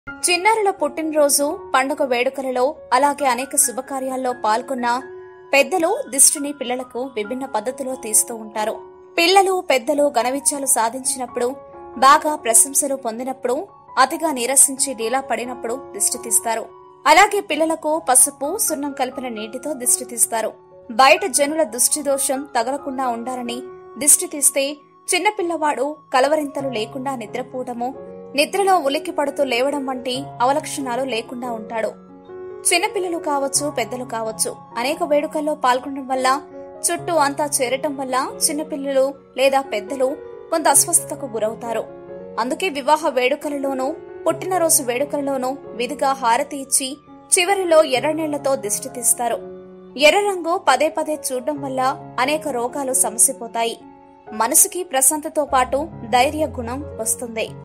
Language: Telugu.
చిన్నారుల పుట్టినరోజు పండుగ వేడుకలలో అలాగే అనేక శుభకార్యాల్లో పాల్గొన్న పెద్దలు దిష్టిని పిల్లలకు విభిన్న పద్ధతిలో తీస్తూ ఉంటారు పిల్లలు పెద్దలు ఘనవిజయాలు సాధించినప్పుడు బాగా ప్రశంసలు పొందినప్పుడు అతిగా నీరసించి డీలా పడినప్పుడు దిష్టి తీస్తారు అలాగే పిల్లలకు పసుపు సున్నం కలిపిన నీటితో దిష్టి తీస్తారు బయట జనుల దుష్టి దోషం తగలకుండా ఉండాలని దిష్టి తీస్తే చిన్నపిల్లవాడు కలవరింతలు లేకుండా నిద్రపోవడము నిద్రలో ఉలిక్కి పడుతూ లేవడం వంటి అవలక్షణాలు లేకుండా ఉంటాడు చిన్నపిల్లలు కావచ్చు పెద్దలు కావచ్చు అనేక వేడుకల్లో పాల్గొనడం వల్ల చుట్టూ అంతా చేరటం వల్ల చిన్నపిల్లలు లేదా పెద్దలు కొంత అస్వస్థతకు గురవుతారు అందుకే వివాహ వేడుకలలోనూ పుట్టినరోజు వేడుకలలోనూ విధిగా హారతి ఇచ్చి చివరిలో ఎర్రనీళ్లతో దిష్టి తీస్తారు ఎర్ర రంగు పదే పదే చూడడం వల్ల అనేక రోగాలు సమసిపోతాయి మనసుకి ప్రశాంతతో పాటు ధైర్య గుణం వస్తుంది